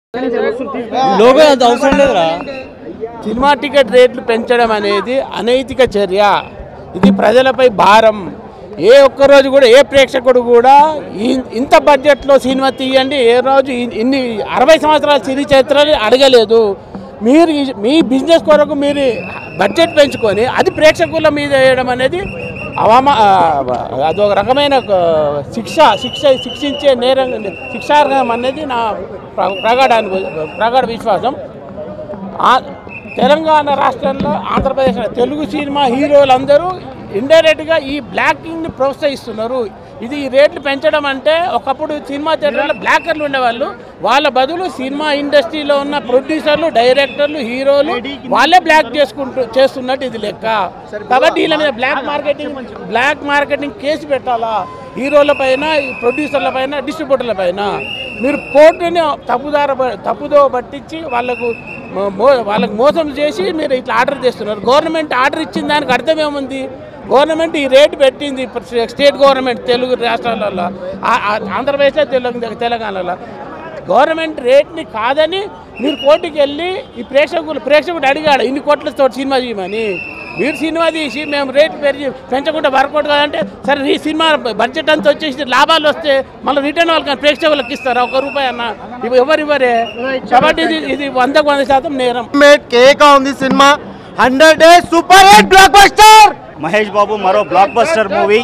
Logo అంత అవసరం లేదురా సినిమా టికెట్ రేట్లు పెంచడం అనేది అనైతిక చర్య ఇది ప్రజలపై భారం ఏ ఒక్క రోజు కూడా ఏ ప్రేక్షకుడు కూడా ఈ- ఇంత బడ్జెట్లో సినిమా తీయండి ఏ రోజు ఇ- ఇన్ని అరవై సంవత్సరాల సిరి చరిత్రని అడగలేదు మీరు ఈ- మీ బిజినెస్ కొరకు మీరు బడ్జెట్ పెంచుకొని అది ప్రేక్షకుల మీద వేయడం అనేది అవమా ఆ, అదొక రకమైన ఆ, శిక్ష శిక్ష శిక్షించే నేరం శిక్షార్హం అనేది నా ప్ర- ప్రగాఢ అను- ప్రగాఢ విశ్వాసం ఆ- తెలంగాణ రాష్ట్రంలో ఆంధ్రప్రదేశ్ తెలుగు సినిమా హీరోలందరూ ఇండైరెక్ట్గా ఈ బ్లాకింగ్ని ప్రోత్సహిస్తున్నారు ఇది ఈ రేట్లు పెంచడం అంటే ఒకప్పుడు సినిమా థియేటర్లో బ్లాకర్లు ఉండేవాళ్ళు వాళ్ళ బదులు సినిమా ఇండస్ట్రీలో ఉన్న ప్రొడ్యూసర్లు డైరెక్టర్లు హీరోలు వాళ్ళే బ్లాక్ చేసుకుంటూ చేస్తున్నట్టు ఇది లెక్క కాబట్టి వీళ్ళ మీద black marketing black marketing case పెట్టాలా హీరోల పైన ప్రొడ్యూసర్ల పైన డిస్ట్రిబ్యూటర్ల పైన మీరు కోర్టుని తప్పుదార తప్పుదో పట్టించి వాళ్ళకు మో- మో- వాళ్ళకు మోసం చేసి మీరు ఇట్లా ఆర్డర్ చేస్తున్నారు గవర్నమెంట్ ఆర్డర్ ఇచ్చిన దానికి అర్థం ఏముంది గవర్నమెంట్ ఈ రేటు పెట్టింది ఇప్పుడు స్టేట్ గవర్నమెంట్ తెలుగు రాష్ట్రాలలో ఆ- ఆ- ఆంధ్రప్రదేశ్లో తెలుగు తెలంగాణలో గవర్నమెంట్ రేట్ని కాదని మీరు కోర్టుకి వెళ్ళి ఈ ప్రేక్షకులు ప్రేక్షకుడు అడిగాడు ఇన్ని కోట్లతో సినిమా చేయమని మీరు సినిమా తీసి మేము రేట్ పెరిగి పెంచకుండా వర్కౌట్ కాదంటే సరే ఈ సినిమా బడ్జెట్ అంతా వచ్చేసి లాభాలు వస్తే మళ్ళీ రిటర్న్ వాళ్ళకి ప్రేక్షకులకు ఇస్తారా ఒక రూపాయి అన్న ఇవి ఎవరు ఇవ్వరే కాబట్టి ఇది ఇది వందకు వంద శాతం నేరం మేట్ కేకా ఉంది cinema hundred days super hit blockbuster Mahesh Babu మరో blockbuster movie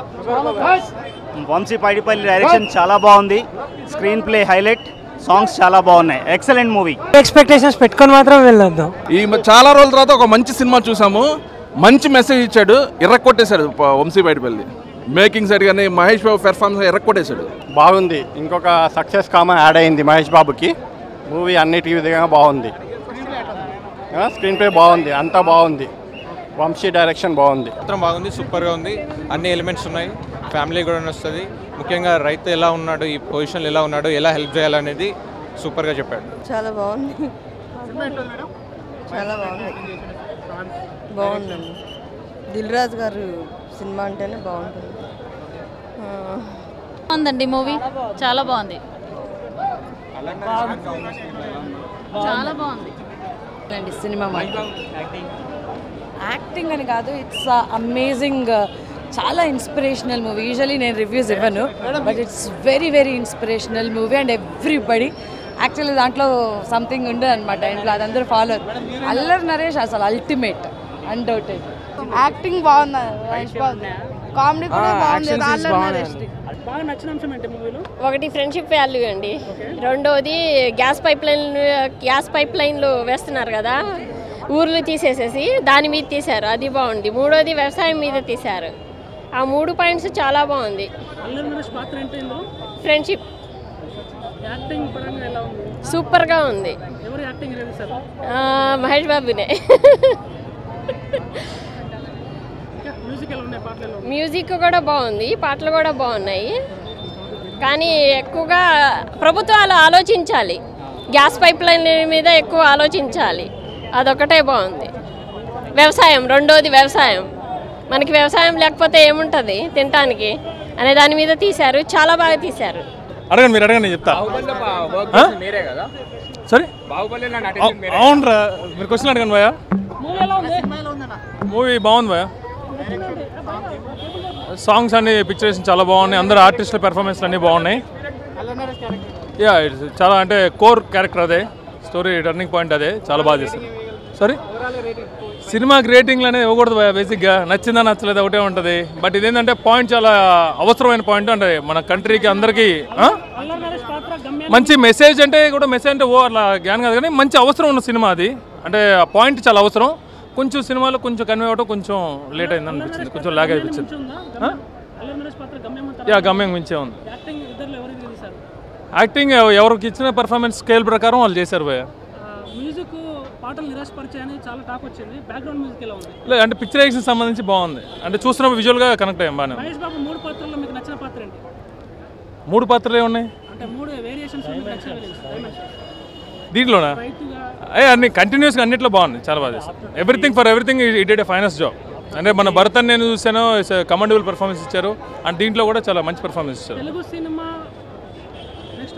Vamshi Paidipally direction చాలా బాగుంది స్క్రీన్ ప్లే హైలైట్ సాంగ్స్ చాలా బాగున్నాయి ఎక్సలెంట్ మూవీ ఎక్స్పెక్టేషన్స్ పెట్టుకొని మాత్రం వెళ్ళొద్దాం ఈ మ- చాలా రోజుల తర్వాత ఒక మంచి సినిమా చూసాము మంచి మెసేజ్ ఇచ్చాడు ఎర్రకొట్టేశాడు ప- వంశీ బయటపల్లి మేకింగ్ సైడ్ కానీ మహేష్ బాబు పెర్ఫార్మెన్స్ ఎర్రకొట్టేశాడు బాగుంది ఇంకొక సక్సెస్ కామ యాడ్ అయింది మహేష్ బాబుకి మూవీ అన్నిటి విధంగా బాగుంది స్క్రీన్ ప్లే బాగుంది అంతా బాగుంది వంశీ డైరెక్షన్ బాగుంది మాత్రం బాగుంది సూపర్గా ఉంది అన్ని ఎలిమెంట్స్ ఉన్నాయి ఫ్యామిలీ కూడా వస్తుంది ముఖ్యంగా రైతు ఎలా ఉన్నాడు ఈ పొజిషన్లో ఎలా ఉన్నాడు ఎలా హెల్ప్ చేయాలనేది సూపర్గా చెప్పాడు చాలా బాగుంది చాలా బాగుంది బాగుందండి దిల్ రాజు గారు సినిమా అంటేనే బాగుంటుంది ఆ, బాగుందండి మూవీ చాలా బాగుంది చాలా బాగుంది అండి సినిమా మాత్రం యాక్టింగ్ అని కాదు ఇట్స్ అమేజింగ్ చాలా ఇన్స్పిరేషనల్ మూవీ యూజువలీ నేను రివ్యూస్ ఇవ్వను but it's very very inspirational movie and everybody actually దాంట్లో సంథింగ్ ఉండదు అనమాట ఇంట్లో అదందరూ ఫాలో అల్లరి నరేష్ అసలు అల్టిమేట్ అన్డౌటెడ్ యాక్టింగ్ బాగుంది మహేష్ బాబు కామెడీ కూడా బాగుంది రాళ్ళ నరేష్ ఒకటి ఫ్రెండ్షిప్ వాల్యూ అండి రెండోది gas pipeline gas pipe లైన్లు వేస్తున్నారు కదా ఊర్లు తీసేసేసి దాని మీద తీశారు అది బాగుంది మూడోది వ్యవసాయం మీద తీశారు ఆ మూడు పాయింట్స్ చాలా బాగుంది ఫ్రెండ్షిప్ సూపర్గా ఉంది ఆ, మహేష్ బాబునే మ్యూజిక్ కూడా బాగుంది పాటలు కూడా బాగున్నాయి కానీ ఎక్కువగా ప్రభుత్వాలు ఆలోచించాలి గ్యాస్ పైప్ లైన్ మీద ఎక్కువ ఆలోచించాలి అదొకటే బాగుంది వ్యవసాయం రెండోది వ్యవసాయం మనకి వ్యవసాయం లేకపోతే ఏముంటుంది తినటానికి అనే దాని మీద తీశారు చాలా బాగా తీశారు అడగండి మీరు అడగండి నేను చెప్తా సరే అవునరా మీరు క్వశ్చన్ అడగండి భయ మూవీ బాగుంది భయ సాంగ్స్ అన్ని పిక్చరేషన్ చాలా బాగున్నాయి అందరు ఆర్టిస్టుల పెర్ఫార్మెన్స్ అన్నీ బాగున్నాయి యా ఇట్స్ చాలా అంటే కోర్ క్యారెక్టర్ అదే స్టోరీ టర్నింగ్ పాయింట్ అదే చాలా బాగా చేస్తారు సారీ సినిమాకి రేటింగ్లు అనేది ఇవ్వకూడదు భయ బేసిక్గా నచ్చిందా నచ్చలేదు ఒకటే ఉంటుంది బట్ ఇదేంటంటే పాయింట్ చాలా అవసరమైన పాయింట్ అంటే మన కంట్రీకి అందరికీ ఆ? మంచి మెసేజ్ అంటే కూడా మెసేజ్ అంటే ఓ అట్లా జ్ఞానం కాదు కానీ మంచి అవసరం ఉన్న సినిమా అది అంటే ఆ పాయింట్ చాలా అవసరం కొంచెం సినిమాలో కొంచెం కన్వే అవ్వడం కొంచెం లేట్ అయింది అనిపించింది కొంచెం లాగ్ అనిపించింది ఆ? యా గమ్యం మించే ఉంది యాక్టింగ్ ఎవరికి ఇచ్చిన పర్ఫార్మెన్స్ స్కేల్ ప్రకారం వాళ్ళు చేశారు భయ మ్యూజిక్ పాటలు నిరాశపరిచాయని చాలా టాక్ వచ్చింది బ్యాక్గ్రౌండ్ మ్యూజిక్ ఎలా ఉంది లేదు అంటే పిక్చరైజేషన్ సంబంధించి బాగుంది అంటే చూస్తున్నప్పుడు విజువల్గా కనెక్ట్ అయ్యాం బాగానే ఉంది. మహేష్ బాబు మూడు పాత్రల్లో మీకు నచ్చిన పాత్ర ఏంటి మూడు పాత్రలు ఏమున్నాయి అంటే మూడు వేరియేషన్స్ మీకు నచ్చిన వేరియేషన్స్ దీంట్లోనా రైతుగా అయ్యి అన్ని కంటిన్యూస్గా అన్నిట్లో బాగుంది చాలా బాగా చేశారు everything for everything it it a finest job అంటే మన భరత్ అని నేను చూసాను కమాండబుల్ పర్ఫార్మెన్స్ ఇచ్చారు అండ్ దీంట్లో కూడా చాలా మంచి పర్ఫార్మెన్స్ ఇచ్చారు తెలుగు సినిమా నెక్స్ట్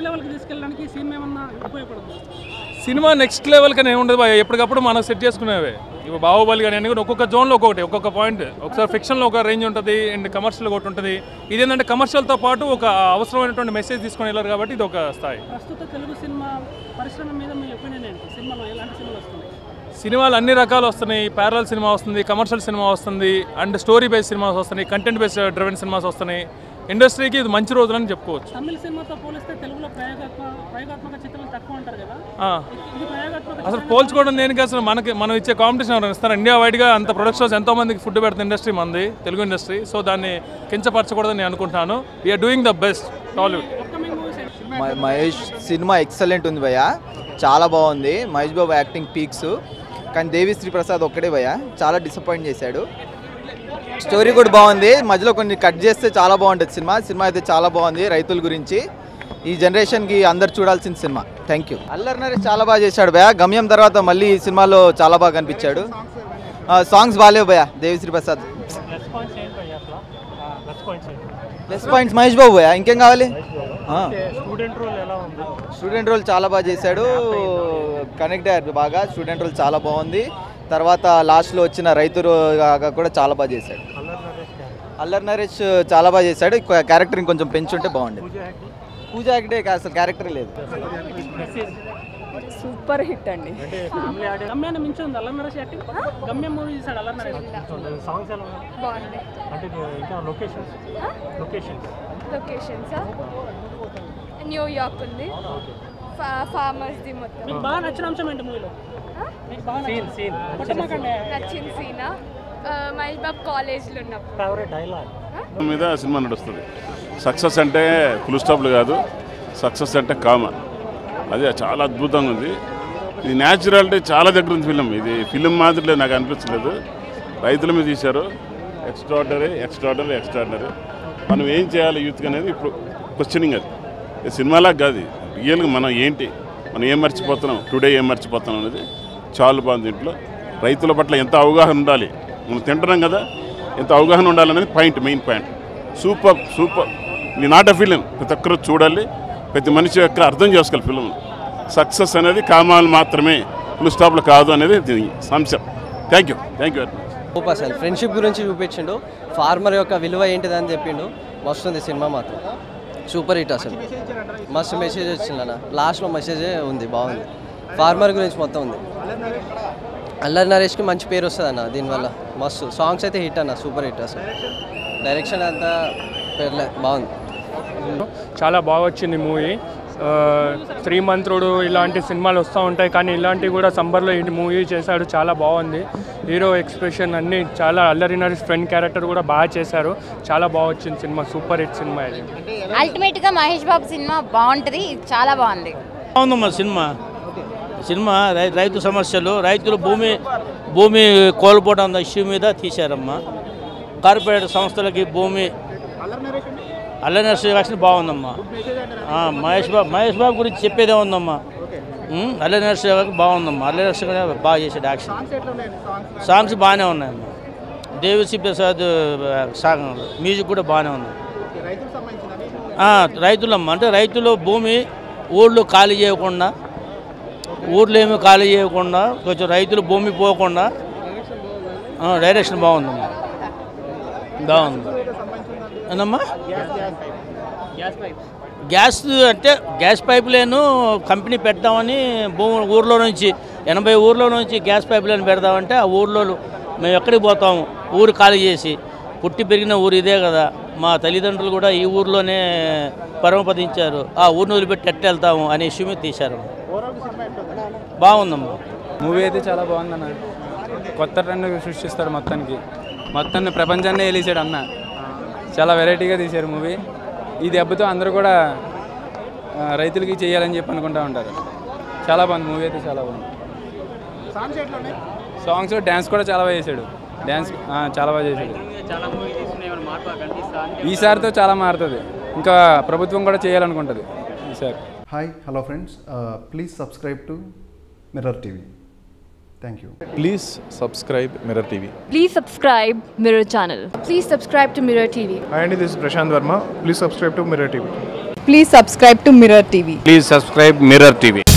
లెవెల్కి తీసుకెళ్ళడానికి ఈ సినిమా ఏమన్నా ఉపయోగపడుతుంది సినిమా నెక్స్ట్ లెవెల్ కానీ ఏముండదు భయ్యా. ఎప్పటికప్పుడు మనం సెట్ చేసుకునేవే ఇవి బాహుబలి కానీ అన్ని కూడా ఒక్కొక్క జోన్లో ఒక్కొక్కటి ఒక్కొక్క పాయింట్ ఒకసారి ఫిక్షన్లో ఒక రేంజ్ ఉంటుంది అండ్ కమర్షియల్ ఒకటి ఉంటుంది ఇదేంటంటే కమర్షియల్తో పాటు ఒక అవసరమైనటువంటి మెసేజ్ తీసుకొని వెళ్ళారు కాబట్టి ఇది ఒక స్థాయి ప్రస్తుత తెలుగు సినిమా పరిశ్రమ మీద మీ ఒపీనియన్ ఏంటి సినిమాలో ఎలాంటి సినిమాలు వస్తున్నాయి సినిమాలు అన్ని రకాలు వస్తున్నాయి ప్యారల్ సినిమా వస్తుంది కమర్షియల్ సినిమా వస్తుంది అండ్ స్టోరీ బేస్డ్ సినిమాస్ వస్తున్నాయి కంటెంట్ బేస్డ్ డ్రివెన్ సినిమాస్ వస్తున్నాయి ఇండస్ట్రీకి ఇది మంచి రోజులని చెప్పుకోవచ్చు తమిళ సినిమాతో పోలిస్తే తెలుగులో ప్రయోగాత్మక ప్రయోగాత్మక చిత్రాలు తక్కువ అంటారు కదా ఆ. ఇది ప్రయోగాత్మక అసలు పోల్చుకోవడం దేనికి అసలు మనకి మనం ఇచ్చే కాంపిటీషన్ ఎవరైనా ఇస్తారు ఇండియా వైడ్గా అంత ప్రొడక్షన్స్ ఎంతో మందికి ఫుడ్ పెడుతుంది ఇండస్ట్రీ మంది తెలుగు ఇండస్ట్రీ సో దాన్ని కించపరచకూడదని నేను అనుకుంటున్నాను we're doing the best Tollywood మ- మహేష్ సినిమా ఎక్సలెంట్ ఉంది భయ్య చాలా బాగుంది మహేష్ బాబు యాక్టింగ్ పీక్స్ కానీ దేవిశ్రీ ప్రసాద్ ఒక్కడే భయ్య చాలా డిసప్పాయింట్ చేశాడు స్టోరీ కూడా బాగుంది మధ్యలో కొన్ని కట్ చేస్తే చాలా బాగుంటుంది సినిమా సినిమా అయితే చాలా బాగుంది రైతుల గురించి ఈ జనరేషన్కి అందరు చూడాల్సిన సినిమా థ్యాంక్ యూ అల్లరి నరేష్ చాలా బాగా చేశాడు భయ గమ్యం తర్వాత మళ్ళీ ఈ సినిమాలో చాలా బాగా కనిపించాడు సాంగ్స్ బాగాలేవు భయ దేవిశ్రీ ప్రసాద్ ప్లస్ పాయింట్స్ మహేష్ బాబు భయ ఇంకేం కావాలి ఆ. స్టూడెంట్ రోల్ ఎలా ఉంది స్టూడెంట్ రోల్ చాలా బాగా చేశాడు కనెక్ట్ అయ్యారు బాగా స్టూడెంట్ రోల్ చాలా బాగుంది తర్వాత లాస్ట్లో వచ్చిన రైతు రో- గా కూడా చాలా బాగా చేశాడు అల్లరి నరేష్ చాలా బాగా చేశాడు క్యారెక్టర్ ఇంకొంచెం పెంచుంటే బాగుండేది పూజ యాక్టే అసలు క్యారెక్టర్ లేదు సూపర్ హిట్ అండి గమ్యాన్ని మించి ఉంది అల్లరి నరేష్ యాక్టింగ్ గమ్యం మూవీ చేశాడు అల్లరి నరేష్ సాంగ్స్ ఎలా ఉన్నాయి బాగుంది అంటే ఇంకా లొకేషన్స్ లొకేషన్స్ లొకేషన్స్ న్యూయార్క్ ఉంది ఫార్మర్స్ది మొత్తం మీకు బాగా నచ్చిన అంశం ఏంటి మూవీలో మీకు బాగా సీన్ సీన్ నచ్చిన సీనా మహేష్ బాబు కాలేజ్లో ఉన్నప్పుడు ఫేవరెట్ డైలాగ్ మీద సినిమా నడుస్తుంది సక్సెస్ అంటే ఫుల్ స్టాప్లు కాదు సక్సెస్ అంటే కామ అది చాలా అద్భుతంగా ఉంది ఇది న్యాచురాలిటీ చాలా దగ్గర ఉంది ఫిలిం ఇది ఫిలిం మాదిరిలే నాకు అనిపించలేదు రైతుల మీద తీశారు ఎక్స్ట్రాడనరీ ఎక్స్ట్రాడనరీ ఎక్స్ట్రాడనరీ మనం ఏం చేయాలి యూత్కి అనేది ఇప్పుడు క్వశ్చనింగ్ అది ఇది సినిమాలా కాదు ఇది. రియల్గా మనం ఏంటి మనం ఏం మర్చిపోతున్నాం టుడే ఏం మర్చిపోతున్నాం అనేది చాలా బాగుంది దీంట్లో రైతుల పట్ల ఎంత అవగాహన ఉండాలి మనం తింటున్నాం కదా ఎంత అవగాహన ఉండాలనేది point main point super super ఇది నాట్ అ ఫిలిం ప్రతి ఒక్కరు చూడాలి ప్రతి మనిషి యొక్క అర్థం చేసుకోవాలి ఫిలిం సక్సెస్ అనేది కామాలు మాత్రమే ఫుల్ స్టాప్లు కాదు అనేది దీని అంశం thank you thank you very much super అసలు ఫ్రెండ్షిప్ గురించి చూపించిండు ఫార్మర్ యొక్క విలువ ఏంటిదని చెప్పిండు వస్తుంది సినిమా మాత్రం సూపర్ హిట్ అసలు మస్తు మెసేజ్ వచ్చింది అన్న లాస్ట్లో మెసేజే ఉంది బాగుంది ఫార్మర్ గురించి మొత్తం ఉంది అల్లరి నరేష్కి మంచి పేరు వస్తుంది అన్న దీనివల్ల మస్తు సాంగ్స్ అయితే హిట్ అన్న సూపర్ హిట్ అసలు డైరెక్షన్ అంతా పేర్లే బాగుంది చాలా బాగా వచ్చింది మూవీ శ్రీమంతుడు ఇలాంటి సినిమాలు వస్తూ ఉంటాయి కానీ ఇలాంటివి కూడా సంబర్లో ఈ మూవీ చేశాడు చాలా బాగుంది హీరో ఎక్స్ప్రెషన్ అన్నీ చాలా అల్లరి నరేష్ ఫ్రెండ్ క్యారెక్టర్ కూడా బాగా చేశారు చాలా బాగా వచ్చింది సినిమా సూపర్ హిట్ సినిమా ఇది అల్టిమేట్ గా మహేష్ బాబు సినిమా బాగుంటది ఇది చాలా బాగుంది బాగుందమ్మా సినిమా సినిమా రై- రైతు సమస్యలు రైతులు భూమి భూమి కోల్పోవడం ఇష్యూ మీద తీశారమ్మా కార్పొరేట్ సంస్థలకి భూమి అల్లనర్స్ వ్యాక్సిన్ బాగుందమ్మా ఆ, మహేష్ బాబు మహేష్ బాబు గురించి చెప్పేదే ఉందమ్మా అల్లనర్స్ బాగుందమ్మా అల్లనర్స్ కూడా బాగా చేశాడు యాక్షన్ సాంగ్స్ బాగానే ఉన్నాయమ్మా దేవిశ్రీ ప్రసాద్ ఆ, సాంగ్ మ్యూజిక్ కూడా బాగానే ఉంది ఆ, రైతులమ్మ అంటే రైతులు భూమి ఊళ్ళో ఖాళీ చేయకుండా ఊర్లో ఏమీ ఖాళీ చేయకుండా కొంచెం రైతులు భూమి పోకుండా ఆ, డైరెక్షన్ బాగుందమ్మా బాగుంది ఏందమ్మా గ్యాస్ అంటే గ్యాస్ పైప్ లైన్ కంపెనీ పెడదామని భూమి ఊర్లో నుంచి ఎనభై ఊర్లో నుంచి గ్యాస్ పైప్ లైన్ పెడదామంటే ఆ ఊర్లో మేము ఎక్కడికి పోతాము ఊరు ఖాళీ చేసి పుట్టి పెరిగిన ఊరు ఇదే కదా మా తల్లిదండ్రులు కూడా ఈ ఊర్లోనే పరమపదించారు ఆ ఊరిని వదిలిపెట్టి ఎట్ట వెళ్తాము అనే ఇష్యూ మీద తీశారు బాగుందమ్మా మూవీ అయితే చాలా బాగుందన్న కొత్త ట్రెండ్ సృష్టిస్తాడు మొత్తానికి మొత్తాన్ని ప్రపంచాన్ని వెళ్ళేసాడు అన్న చాలా వెరైటీగా తీశారు మూవీ ఈ దెబ్బతో అందరూ కూడా ఆ, రైతులకి చేయాలని చెప్పి అనుకుంటా ఉంటారు చాలా బాగుంది మూవీ అయితే చాలా బాగుంది సాంగ్స్ డ్యాన్స్ కూడా చాలా బాగా చేశాడు డ్యాన్స్ ఆ, చాలా బాగా చేశాడు ఈసారితో చాలా మారుతుంది ఇంకా ప్రభుత్వం కూడా చేయాలనుకుంటుంది ఈసారి hi hello friends please subscribe to mirror TV thank you Please subscribe Mirror TV. Please subscribe Mirror channel. Please subscribe to Mirror TV. Hi, Andy, this is Prashant Verma. Please subscribe to Mirror TV. Please subscribe to Mirror TV. Please subscribe Mirror TV.